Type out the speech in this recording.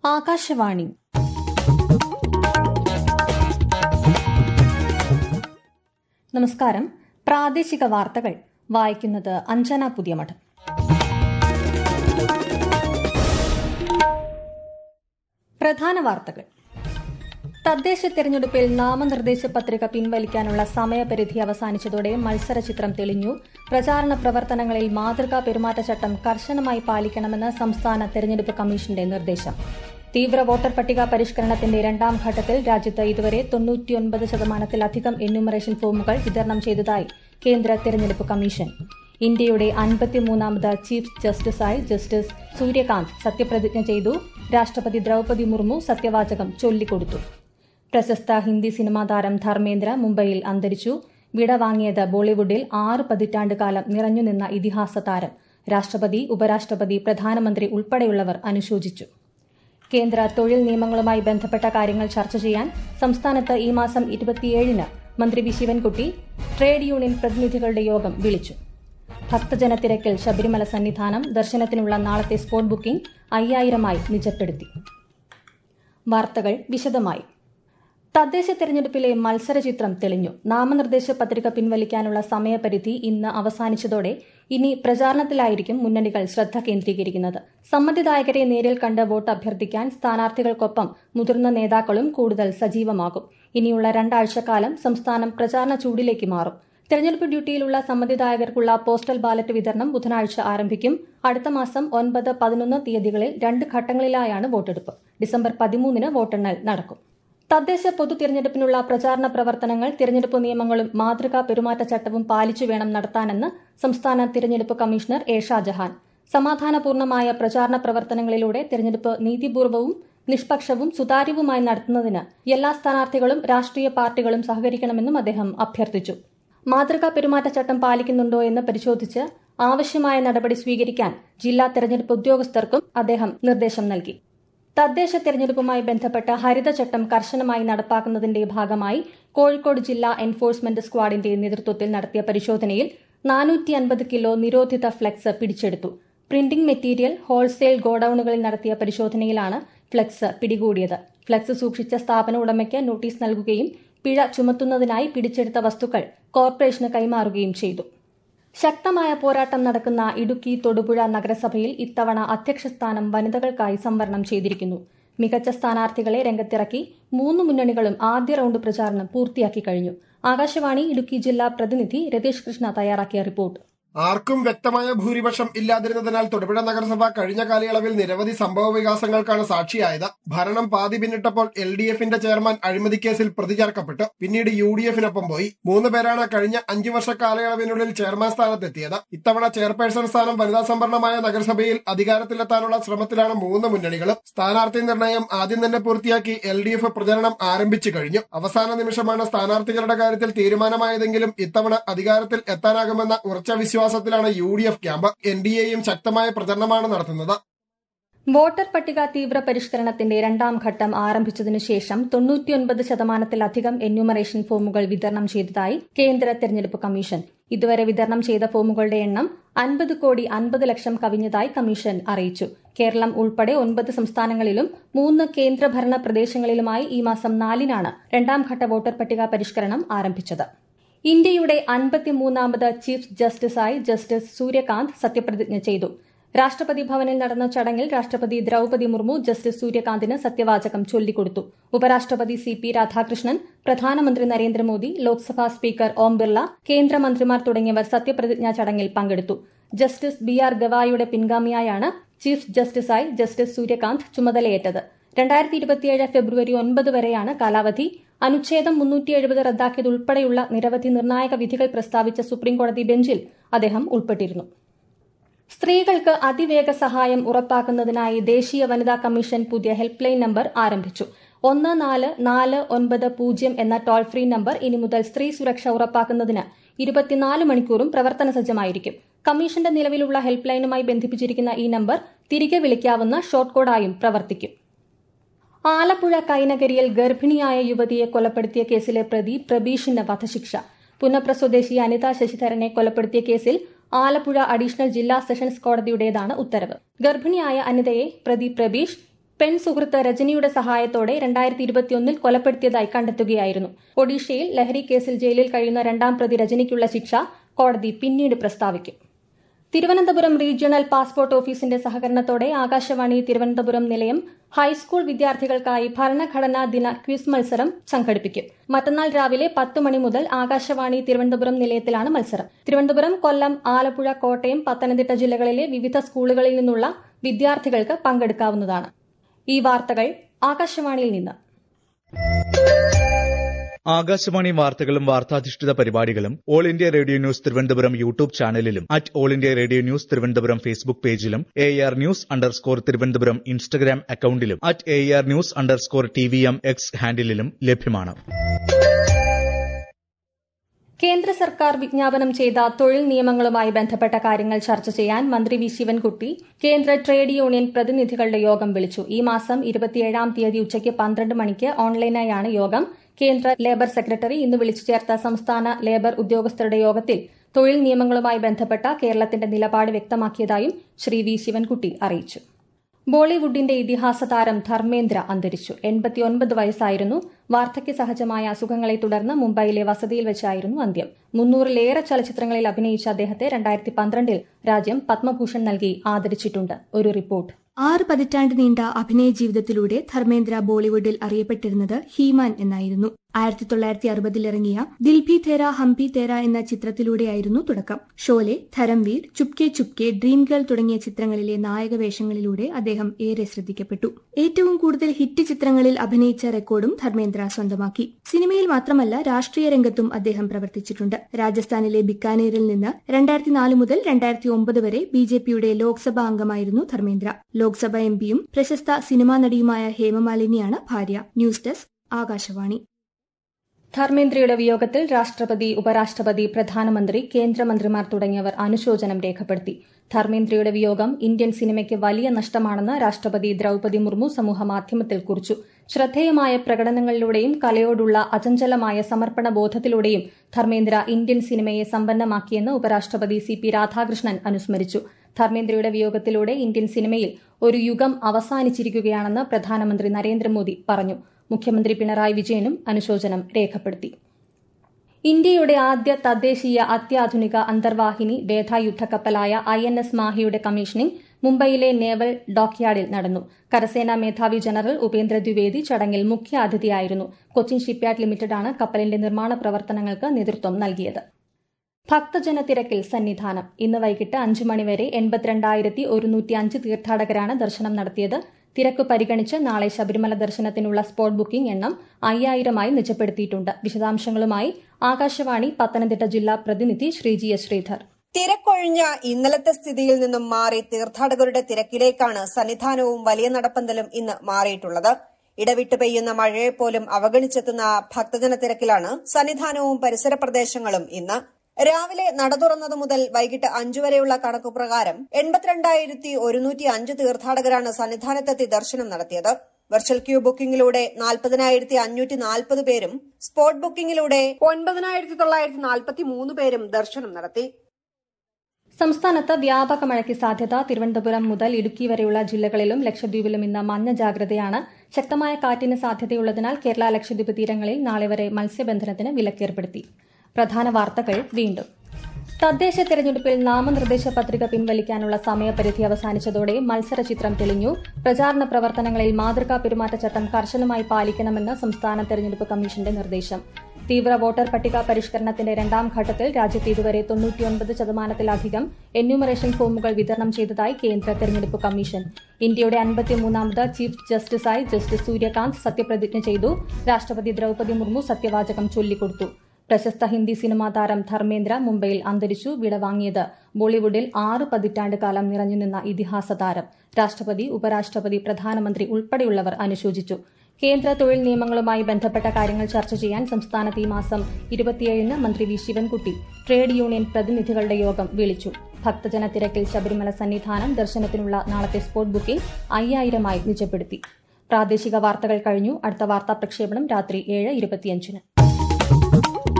ആകാശവാണി നമസ്കാരം പ്രാദേശിക വാർത്തകൾ വായിക്കുന്നത് അഞ്ജന പുതിയമഠം പ്രധാന വാർത്തകൾ തദ്ദേശ തെരഞ്ഞെടുപ്പിൽ നാമനിർദ്ദേശ പത്രിക പിൻവലിക്കാനുള്ള സമയപരിധി അവസാനിച്ചതോടെ മത്സര ചിത്രം തെളിഞ്ഞു പ്രചാരണ പ്രവർത്തനങ്ങളിൽ മാതൃകാ പെരുമാറ്റച്ചട്ടം കർശനമായി പാലിക്കണമെന്ന് സംസ്ഥാന തെരഞ്ഞെടുപ്പ് കമ്മീഷന്റെ നിർദ്ദേശം തീവ്ര വോട്ടർ പട്ടിക പരിഷ്കരണത്തിന്റെ രണ്ടാം ഘട്ടത്തിൽ രാജ്യത്ത് ഇതുവരെ തൊണ്ണൂറ്റിയൊൻപത് ശതമാനത്തിലധികം എന്യൂമറേഷൻ ഫോമുകൾ വിതരണം ചെയ്തതായി കേന്ദ്ര തെരഞ്ഞെടുപ്പ് കമ്മീഷൻ ഇന്ത്യയുടെ അൻപത്തിമൂന്നാമത് ചീഫ് ജസ്റ്റിസായി ജസ്റ്റിസ് സൂര്യകാന്ത് സത്യപ്രതിജ്ഞ ചെയ്തു രാഷ്ട്രപതി ദ്രൌപതി മുർമു സത്യവാചകം ചൊല്ലിക്കൊടുത്തു പ്രശസ്ത ഹിന്ദി സിനിമാ താരം ധർമ്മേന്ദ്ര മുംബൈയിൽ അന്തരിച്ചു വിടവാങ്ങിയത് ബോളിവുഡിൽ ആറ് പതിറ്റാണ്ട് കാലം നിറഞ്ഞുനിന്ന ഇതിഹാസ താരം രാഷ്ട്രപതി ഉപരാഷ്ട്രപതി പ്രധാനമന്ത്രി ഉൾപ്പെടെയുള്ളവർ അനുശോചിച്ചു കേന്ദ്ര തൊഴിൽ നിയമങ്ങളുമായി ബന്ധപ്പെട്ട കാര്യങ്ങൾ ചർച്ച ചെയ്യാൻ സംസ്ഥാനത്ത് ഈ മാസം ഇരുപത്തിയേഴിന് മന്ത്രി വി ശിവൻകുട്ടി ട്രേഡ് യൂണിയൻ പ്രതിനിധികളുടെ യോഗം വിളിച്ചു ഭക്തജനത്തിരക്കിൽ ശബരിമല സന്നിധാനം ദർശനത്തിനുള്ള നാളത്തെ സ്പോട്ട് ബുക്കിംഗ് അയ്യായിരമായി നിജപ്പെടുത്തി വാർത്തകൾ വിശദമായി തദ്ദേശ തെരഞ്ഞെടുപ്പിലെ മത്സരചിത്രം തെളിഞ്ഞു നാമനിർദ്ദേശ പത്രിക പിൻവലിക്കാനുള്ള സമയപരിധി ഇന്ന് അവസാനിച്ചതോടെ ഇനി പ്രചാരണത്തിലായിരിക്കും മുന്നണികൾ ശ്രദ്ധ കേന്ദ്രീകരിക്കുന്നത് സമ്മതിദായകരെ നേരിൽ കണ്ട് വോട്ട് അഭ്യർത്ഥിക്കാൻ സ്ഥാനാർത്ഥികൾക്കൊപ്പം മുതിർന്ന നേതാക്കളും കൂടുതൽ സജീവമാകും ഇനിയുള്ള രണ്ടാഴ്ചക്കാലം സംസ്ഥാനം പ്രചാരണ ചൂടിലേക്ക് മാറും തെരഞ്ഞെടുപ്പ് ഡ്യൂട്ടിയിലുള്ള സമ്മതിദായകർക്കുള്ള പോസ്റ്റൽ ബാലറ്റ് വിതരണം ബുധനാഴ്ച ആരംഭിക്കും അടുത്ത മാസം ഒൻപത് പതിനൊന്ന് തീയതികളിൽ രണ്ട് ഘട്ടങ്ങളിലായാണ് വോട്ടെടുപ്പ് ഡിസംബർ പതിമൂന്നിന് വോട്ടെണ്ണൽ നടക്കും തദ്ദേശ പൊതു തിരഞ്ഞെടുപ്പിനുള്ള പ്രചാരണ പ്രവർത്തനങ്ങൾ തിരഞ്ഞെടുപ്പ് നിയമങ്ങളും മാതൃകാ പെരുമാറ്റച്ചട്ടവും പാലിച്ചു വേണം നടത്താനെന്ന് സംസ്ഥാന തിരഞ്ഞെടുപ്പ് കമ്മീഷണർ എ ഷാജഹാൻ സമാധാനപൂർണമായ പ്രചാരണ പ്രവർത്തനങ്ങളിലൂടെ തിരഞ്ഞെടുപ്പ് നീതിപൂർവവും നിഷ്പക്ഷവും സുതാര്യവുമായി നടത്തുന്നതിന് എല്ലാ സ്ഥാനാർത്ഥികളും രാഷ്ട്രീയ പാർട്ടികളും സഹകരിക്കണമെന്നും അദ്ദേഹം അഭ്യർത്ഥിച്ചു മാതൃകാ പെരുമാറ്റച്ചട്ടം പാലിക്കുന്നുണ്ടോ എന്ന് പരിശോധിച്ച് ആവശ്യമായ നടപടി സ്വീകരിക്കാൻ ജില്ലാ തെരഞ്ഞെടുപ്പ് ഉദ്യോഗസ്ഥർക്കും അദ്ദേഹം നിർദ്ദേശം നൽകി തദ്ദേശ തെരഞ്ഞെടുപ്പുമായി ബന്ധപ്പെട്ട ഹരിതചട്ടം കർശനമായി നടപ്പാക്കുന്നതിന്റെ ഭാഗമായി കോഴിക്കോട് ജില്ലാ എൻഫോഴ്സ്മെന്റ് സ്ക്വാഡിന്റെ നേതൃത്വത്തിൽ നടത്തിയ പരിശോധനയിൽ നാനൂറ്റി അൻപത് കിലോ നിരോധിത ഫ്ലെക്സ് പിടിച്ചെടുത്തു പ്രിന്റിംഗ് മെറ്റീരിയൽ ഹോൾസെയിൽ ഗോഡൌണുകളിൽ നടത്തിയ പരിശോധനയിലാണ് ഫ്ലെക്സ് പിടികൂടിയത് ഫ്ലെക്സ് സൂക്ഷിച്ച സ്ഥാപന ഉടമയ്ക്ക് നോട്ടീസ് നൽകുകയും പിഴ ചുമത്തുന്നതിനായി പിടിച്ചെടുത്ത വസ്തുക്കൾ കോർപ്പറേഷന് കൈമാറുകയും ചെയ്തു ശക്തമായ പോരാട്ടം നടക്കുന്ന ഇടുക്കി തൊടുപുഴ നഗരസഭയിൽ ഇത്തവണ അധ്യക്ഷസ്ഥാനം വനിതകൾക്കായി സംവരണം ചെയ്തിരിക്കുന്നു മികച്ച സ്ഥാനാർത്ഥികളെ രംഗത്തിറക്കി മൂന്ന് മുന്നണികളും ആദ്യ റൌണ്ട് പ്രചാരണം പൂർത്തിയാക്കി കഴിഞ്ഞു ആകാശവാണി ഇടുക്കി ജില്ലാ പ്രതിനിധി രതീഷ് കൃഷ്ണ തയ്യാറാക്കിയ റിപ്പോർട്ട് ആർക്കും വ്യക്തമായ ഭൂരിപക്ഷം ഇല്ലാതിരുന്നതിനാൽ തൊടുപുഴ നഗരസഭ കഴിഞ്ഞ കാലയളവിൽ നിരവധി സംഭവ വികാസങ്ങൾക്കാണ് സാക്ഷിയായത് ഭരണം പാതി പിന്നിട്ടപ്പോൾ എൽ ഡി എഫിന്റെ ചെയർമാൻ അഴിമതി കേസിൽ പ്രതി ചേർക്കപ്പെട്ടു പിന്നീട് യു ഡി എഫിനൊപ്പം പോയി മൂന്ന് പേരാണ് കഴിഞ്ഞ അഞ്ചു വർഷ കാലയളവിനുള്ളിൽ ചെയർമാൻ സ്ഥാനത്തെത്തിയത് ഇത്തവണ ചെയർപേഴ്സൺ സ്ഥാനം വനിതാ സംവരണമായ നഗരസഭയിൽ അധികാരത്തിലെത്താനുള്ള ശ്രമത്തിലാണ് മൂന്ന് മുന്നണികളും സ്ഥാനാർത്ഥി നിർണയം ആദ്യം തന്നെ പൂർത്തിയാക്കി എൽ ഡി എഫ് പ്രചരണം ആരംഭിച്ചു കഴിഞ്ഞു അവസാന നിമിഷമാണ് സ്ഥാനാർത്ഥികളുടെ കാര്യത്തിൽ തീരുമാനമായതെങ്കിലും ഇത്തവണ അധികാരത്തിൽ എത്താനാകുമെന്ന ഉറച്ച വിശ്വാസം വിശ്വാസത്തിലാണ് U D F camp N D എയും ശക്തമായ പ്രചരണമാണ് നടത്തുന്നത് വോട്ടർ പട്ടിക തീവ്ര പരിഷ്കരണത്തിന്റെ രണ്ടാം ഘട്ടം ആരംഭിച്ചതിനു ശേഷം തൊണ്ണൂറ്റിയൊൻപത് ശതമാനത്തിലധികം എന്യൂമറേഷൻ ഫോമുകൾ വിതരണം ചെയ്തതായി കേന്ദ്ര തെരഞ്ഞെടുപ്പ് കമ്മീഷൻ ഇതുവരെ വിതരണം ചെയ്ത ഫോമുകളുടെ എണ്ണം അൻപത് കോടി അൻപത് ലക്ഷം കവിഞ്ഞതായി കമ്മീഷൻ അറിയിച്ചു കേരളം ഉൾപ്പെടെ ഒൻപത് സംസ്ഥാനങ്ങളിലും മൂന്ന് കേന്ദ്രഭരണ പ്രദേശങ്ങളിലുമായി ഈ മാസം നാലിനാണ് രണ്ടാം ഘട്ട വോട്ടർ പട്ടിക പരിഷ്കരണം ആരംഭിച്ചത് ഇന്ത്യയുടെ അൻപത്തിമൂന്നാമത് ചീഫ് ജസ്റ്റിസായി ജസ്റ്റിസ് സൂര്യകാന്ത് സത്യപ്രതിജ്ഞ ചെയ്തു രാഷ്ട്രപതി ഭവനിൽ നടന്ന ചടങ്ങിൽ രാഷ്ട്രപതി ദ്രൌപതി മുർമു ജസ്റ്റിസ് സൂര്യകാന്തിന് സത്യവാചകം ചൊല്ലിക്കൊടുത്തു ഉപരാഷ്ട്രപതി സി പി രാധാകൃഷ്ണൻ പ്രധാനമന്ത്രി നരേന്ദ്രമോദി ലോക്സഭാ സ്പീക്കർ ഓം ബിർള കേന്ദ്രമന്ത്രിമാർ തുടങ്ങിയവർ സത്യപ്രതിജ്ഞാ ചടങ്ങിൽ പങ്കെടുത്തു ജസ്റ്റിസ് ബി ആർ ഗവായിയുടെ പിൻഗാമിയായാണ് ചീഫ് ജസ്റ്റിസായി ജസ്റ്റിസ് സൂര്യകാന്ത് ചുമതലയേറ്റത് രണ്ടായിരത്തി ഇരുപത്തിയേഴ് ഫെബ്രുവരി ഒൻപത് വരെയാണ് കാലാവധി അനുച്ഛേദം മുന്നൂറ്റി എഴുപത് റദ്ദാക്കിയതുൾപ്പെടെയുള്ള നിരവധി നിർണായക വിധികൾ പ്രസ്താവിച്ച സുപ്രീംകോടതി ബെഞ്ചിൽ അദ്ദേഹം ഉൾപ്പെട്ടിരുന്നു സ്ത്രീകൾക്ക് അതിവേഗ സഹായം ഉറപ്പാക്കുന്നതിനായി ദേശീയ വനിതാ കമ്മീഷൻ പുതിയ ഹെൽപ്പ് ലൈൻ നമ്പർ ആരംഭിച്ചു ഒന്ന് നാല് നാല് ഒൻപത് പൂജ്യം എന്ന ടോൾ ഫ്രീ നമ്പർ ഇനി മുതൽ സ്ത്രീ സുരക്ഷ ഉറപ്പാക്കുന്നതിന് ഇരുപത്തിനാല് മണിക്കൂറും പ്രവർത്തന സജ്ജമായിരിക്കും കമ്മീഷന്റെ നിലവിലുള്ള ഹെൽപ്പ് ലൈനുമായി ബന്ധിപ്പിച്ചിരിക്കുന്ന ഈ നമ്പർ തിരികെ വിളിക്കാവുന്ന ഷോർട്ട് കോഡായും പ്രവർത്തിക്കും ആലപ്പുഴ കൈനകരിയിൽ ഗർഭിണിയായ യുവതിയെ കൊലപ്പെടുത്തിയ കേസിലെ പ്രതി പ്രബീഷിന് വധശിക്ഷ പുന്നപ്ര സ്വദേശി അനിത ശശിധരനെ കൊലപ്പെടുത്തിയ കേസിൽ ആലപ്പുഴ അഡീഷണൽ ജില്ലാ സെഷൻസ് കോടതിയുടേതാണ് ഉത്തരവ് ഗർഭിണിയായ അനിതയെ പ്രതി പ്രബീഷ് പെൺ സുഹൃത്ത് രജനിയുടെ സഹായത്തോടെ രണ്ടായിരത്തി ഇരുപത്തിയൊന്നിൽ കൊലപ്പെടുത്തിയതായി കണ്ടെത്തുകയായിരുന്നു ഒഡീഷയിൽ ലഹരി കേസിൽ ജയിലിൽ കഴിയുന്ന രണ്ടാം പ്രതി രജനിക്കുള്ള ശിക്ഷ കോടതി പിന്നീട് പ്രസ്താവിക്കും തിരുവനന്തപുരം റീജിയണൽ പാസ്പോർട്ട് ഓഫീസിന്റെ സഹകരണത്തോടെ ആകാശവാണി തിരുവനന്തപുരം നിലയം ഹൈസ്കൂൾ വിദ്യാർത്ഥികൾക്കായി ഭരണഘടനാ ദിന ക്വിസ് മത്സരം സംഘടിപ്പിക്കും മറ്റന്നാൾ രാവിലെ പത്ത് മണി മുതൽ ആകാശവാണി തിരുവനന്തപുരം നിലയത്തിലാണ് മത്സരം തിരുവനന്തപുരം കൊല്ലം ആലപ്പുഴ കോട്ടയം പത്തനംതിട്ട ജില്ലകളിലെ വിവിധ സ്കൂളുകളിൽ നിന്നുള്ള വിദ്യാർത്ഥികൾക്ക് പങ്കെടുക്കാവുന്നതാണ് ഈ വാർത്തകൾ ആകാശവാണിയിൽ നിന്ന് ആകാശവാണി വാർത്തകളും വാർത്താധിഷ്ഠിത പരിപാടികളും all India radio news Thiruvananthapuram YouTube ചാനലിലും at all India radio news Thiruvananthapuram Facebook പേജിലും A R news underscore Thiruvananthapuram Instagram അക്കൌണ്ടിലും at A R news underscore T V M X ഹാൻഡിലും ലഭ്യമാണ് കേന്ദ്ര സർക്കാർ വിജ്ഞാപനം ചെയ്ത തൊഴിൽ നിയമങ്ങളുമായി ബന്ധപ്പെട്ട കാര്യങ്ങൾ ചർച്ച ചെയ്യാൻ മന്ത്രി വി ശിവൻകുട്ടി കേന്ദ്ര ട്രേഡ് യൂണിയൻ പ്രതിനിധികളുടെ യോഗം വിളിച്ചു ഈ മാസം ഇരുപത്തിയേഴാം തീയതി ഉച്ചയ്ക്ക് പന്ത്രണ്ട് മണിക്ക് ഓൺലൈനായാണ് യോഗം കേന്ദ്ര ലേബർ സെക്രട്ടറി ഇന്ന് വിളിച്ചു ചേർത്ത സംസ്ഥാന ലേബർ ഉദ്യോഗസ്ഥരുടെ യോഗത്തിൽ തൊഴിൽ നിയമങ്ങളുമായി ബന്ധപ്പെട്ട കേരളത്തിന്റെ നിലപാട് വ്യക്തമാക്കിയതായും ശ്രീ വി ശിവൻകുട്ടി അറിയിച്ചു ബോളിവുഡിന്റെ ഇതിഹാസ താരം ധർമ്മേന്ദ്ര അന്തരിച്ചു എൺപത്തിയൊൻപത് വയസ്സായിരുന്നു വാർദ്ധക്യ സഹജമായ അസുഖങ്ങളെ തുടർന്ന് മുംബൈയിലെ വസതിയിൽ വെച്ചായിരുന്നു അന്ത്യം മുന്നൂറിലേറെ ചലച്ചിത്രങ്ങളിൽ അഭിനയിച്ച അദ്ദേഹത്തെ രണ്ടായിരത്തി പന്ത്രണ്ടിൽ രാജ്യം പത്മഭൂഷൺ നൽകി ആദരിച്ചിട്ടുണ്ട് ഒരു റിപ്പോർട്ട് ആറ് പതിറ്റാണ്ട് നീണ്ട അഭിനയ ജീവിതത്തിലൂടെ ധർമ്മേന്ദ്ര ബോളിവുഡിൽ അറിയപ്പെട്ടിരുന്നത് ഹീമാൻ എന്നായിരുന്നു ആയിരത്തി തൊള്ളായിരത്തി അറുപതിൽ ഇറങ്ങിയ ദിൽ ഭി തേര ഹം ഭി തേര എന്ന ചിത്രത്തിലൂടെയായിരുന്നു തുടക്കം ഷോലെ ധരംവീർ ചുപ്കെ ചുപ്കെ ഡ്രീം ഗേൾ തുടങ്ങിയ ചിത്രങ്ങളിലെ നായക വേഷങ്ങളിലൂടെ അദ്ദേഹം ഏറെ ശ്രദ്ധിക്കപ്പെട്ടു ഏറ്റവും കൂടുതൽ ഹിറ്റ് ചിത്രങ്ങളിൽ അഭിനയിച്ച റെക്കോർഡും ധർമ്മേന്ദ്ര സ്വന്തമാക്കി സിനിമയിൽ മാത്രമല്ല രാഷ്ട്രീയ രംഗത്തും അദ്ദേഹം പ്രവർത്തിച്ചിട്ടുണ്ട് രാജസ്ഥാനിലെ ബിക്കാനേറിൽ നിന്ന് രണ്ടായിരത്തി നാല് മുതൽ രണ്ടായിരത്തി ഒമ്പത് വരെ ബി ജെ പിയുടെ ലോക്സഭാ അംഗമായിരുന്നു ധർമ്മേന്ദ്ര ലോക്സഭ എം പിയും പ്രശസ്ത സിനിമാ നടിയുമായ ഹേമമാലിനിയാണ് ഭാര്യ ന്യൂസ് ഡെസ്ക് ആകാശവാണി ധർമ്മേന്ദ്രയുടെ വിയോഗത്തിൽ രാഷ്ട്രപതി ഉപരാഷ്ട്രപതി പ്രധാനമന്ത്രി കേന്ദ്രമന്ത്രിമാർ തുടങ്ങിയവർ അനുശോചനം രേഖപ്പെടുത്തി ധർമ്മേന്ദ്രയുടെ വിയോഗം ഇന്ത്യൻ സിനിമയ്ക്ക് വലിയ നഷ്ടമാണെന്ന് രാഷ്ട്രപതി ദ്രൌപതി മുർമു സമൂഹമാധ്യമത്തിൽ കുറിച്ചു ശ്രദ്ധേയമായ പ്രകടനങ്ങളിലൂടെയും കലയോടുള്ള അചഞ്ചലമായ സമർപ്പണ ബോധത്തിലൂടെയും ധർമ്മേന്ദ്ര ഇന്ത്യൻ സിനിമയെ സമ്പന്നമാക്കിയെന്ന് ഉപരാഷ്ട്രപതി സി പി രാധാകൃഷ്ണൻ അനുസ്മരിച്ചു ധർമ്മേന്ദ്രയുടെ വിയോഗത്തിലൂടെ ഇന്ത്യൻ സിനിമയിൽ ഒരു യുഗം അവസാനിച്ചിരിക്കുകയാണെന്ന് പ്രധാനമന്ത്രി നരേന്ദ്രമോദി പറഞ്ഞു മുഖ്യമന്ത്രി പിണറായി വിജയനും അനുശോചനം രേഖപ്പെടുത്തി ഇന്ത്യയുടെ ആദ്യ തദ്ദേശീയ അത്യാധുനിക അന്തർവാഹിനി വേധായുദ്ധ കപ്പലായ ഐ എൻ എസ് മാഹിയുടെ കമ്മീഷനിംഗ് മുംബൈയിലെ നേവൽ ഡോക്യാർഡിൽ നടന്നു കരസേനാ മേധാവി ജനറൽ ഉപേന്ദ്ര ദ്വിവേദി ചടങ്ങിൽ മുഖ്യ അതിഥിയായിരുന്നു കൊച്ചിൻ ഷിപ്പ്യാർഡ് ലിമിറ്റഡാണ് കപ്പലിന്റെ നിർമ്മാണ പ്രവർത്തനങ്ങൾക്ക് നേതൃത്വം നൽകിയത് ഭക്തജന തിരക്കിൽ സന്നിധാനം ഇന്ന് വൈകിട്ട് അഞ്ചു മണിവരെ എൺപത്തിരണ്ടായിരത്തി ഒരുന്നൂറ്റി അഞ്ച് തീർത്ഥാടകരാണ് ദർശനം നടത്തിയത് തിരക്ക് പരിഗണിച്ച് നാളെ ശബരിമല ദർശനത്തിനുള്ള സ്പോട്ട് ബുക്കിംഗ് എണ്ണം അയ്യായിരമായി നിജപ്പെടുത്തിയിട്ടുണ്ട് വിശദാംശങ്ങളുമായി ആകാശവാണി പത്തനംതിട്ട ജില്ലാ പ്രതിനിധി ശ്രീജി എസ് ശ്രീധർ തിരക്കൊഴിഞ്ഞ ഇന്നലത്തെ സ്ഥിതിയിൽ നിന്നും മാറി തീർത്ഥാടകരുടെ തിരക്കിലേക്കാണ് സന്നിധാനവും വലിയ നടപ്പന്തലും ഇന്ന് മാറിയിട്ടുള്ളത് ഇടവിട്ട് പെയ്യുന്ന മഴയെപ്പോലും അവഗണിച്ചെത്തുന്ന ഭക്തജന തിരക്കിലാണ് സന്നിധാനവും പരിസര പ്രദേശങ്ങളും ഇന്ന് രാവിലെ നട തുറന്നതു മുതൽ വൈകിട്ട് അഞ്ചു വരെയുള്ള കണക്കുപ്രകാരം എൺപത്തിരണ്ടായിരത്തി ഒരുന്നൂറ്റി അഞ്ച് തീർത്ഥാടകരാണ് സന്നിധാനത്തെത്തി ദർശനം നടത്തിയത് വെർച്വൽ ക്യൂ ബുക്കിംഗിലൂടെ നാൽപ്പതിനായിരത്തി അഞ്ഞൂറ്റി നാൽപ്പത് പേരും സ്പോട്ട് ബുക്കിംഗിലൂടെ ഒൻപതിനായിരത്തി തൊള്ളായിരത്തി നാൽപ്പത്തി മൂന്ന് പേരും ദർശനം നടത്തി സംസ്ഥാനത്ത് വ്യാപക മഴയ്ക്ക് സാധ്യത തിരുവനന്തപുരം മുതൽ ഇടുക്കി വരെയുള്ള ജില്ലകളിലും ലക്ഷദ്വീപിലും ഇന്ന് മഞ്ഞ ജാഗ്രതയാണ് ശക്തമായ കാറ്റിന് സാധ്യതയുള്ളതിനാൽ കേരള ലക്ഷദ്വീപ് തീരങ്ങളിൽ നാളെ വരെ മത്സ്യബന്ധനത്തിന് വിലക്കേർപ്പെടുത്തി പ്രധാന വാർത്തകൾ വീണ്ടും തദ്ദേശ തെരഞ്ഞെടുപ്പിൽ നാമനിർദ്ദേശ പത്രിക പിൻവലിക്കാനുള്ള സമയപരിധി അവസാനിച്ചതോടെ മത്സര ചിത്രം തെളിഞ്ഞു പ്രചാരണ പ്രവർത്തനങ്ങളിൽ മാതൃകാ പെരുമാറ്റച്ചട്ടം കർശനമായി പാലിക്കണമെന്ന് സംസ്ഥാന തെരഞ്ഞെടുപ്പ് കമ്മീഷന്റെ നിർദ്ദേശം തീവ്ര വോട്ടർ പട്ടിക പരിഷ്കരണത്തിന്റെ രണ്ടാം ഘട്ടത്തിൽ രാജ്യത്ത് ഇതുവരെ തൊണ്ണൂറ്റിയൊൻപത് ശതമാനത്തിലധികം എന്യൂമറേഷൻ ഫോമുകൾ വിതരണം ചെയ്തതായി കേന്ദ്ര തെരഞ്ഞെടുപ്പ് കമ്മീഷൻ ഇന്ത്യയുടെ അൻപത്തിമൂന്നാമത് ചീഫ് ജസ്റ്റിസായി ജസ്റ്റിസ് സൂര്യകാന്ത് സത്യപ്രതിജ്ഞ ചെയ്തു രാഷ്ട്രപതി ദ്രൌപതി മുർമു സത്യവാചകം ചൊല്ലിക്കൊടുത്തു പ്രശസ്ത ഹിന്ദി സിനിമാ താരം ധർമ്മേന്ദ്ര മുംബൈയിൽ അന്തരിച്ചു വിടവാങ്ങിയത് ബോളിവുഡിൽ ആറ് പതിറ്റാണ്ട് കാലം നിറഞ്ഞുനിന്ന ഇതിഹാസ താരം രാഷ്ട്രപതി ഉപരാഷ്ട്രപതി പ്രധാനമന്ത്രി ഉൾപ്പെടെയുള്ളവർ അനുശോചിച്ചു കേന്ദ്ര തൊഴിൽ നിയമങ്ങളുമായി ബന്ധപ്പെട്ട കാര്യങ്ങൾ ചർച്ച ചെയ്യാൻ സംസ്ഥാനത്ത് ഈ മാസം ഇരുപത്തിയേഴിന് മന്ത്രി വി ശിവൻകുട്ടി ട്രേഡ് യൂണിയൻ പ്രതിനിധികളുടെ യോഗം വിളിച്ചു ഭക്തജന തിരക്കിൽ ശബരിമല സന്നിധാനം ദർശനത്തിനുള്ള നാളത്തെ സ്പോട്ട് ബുക്കിംഗ് അയ്യായിരമായി നിജപ്പെടുത്തി പ്രാദേശിക വാർത്തകൾ കഴിഞ്ഞു അടുത്ത വാർത്താ പ്രക്ഷേപണം രാത്രി ഏഴ് ഇരുപത്തിയഞ്ചിന്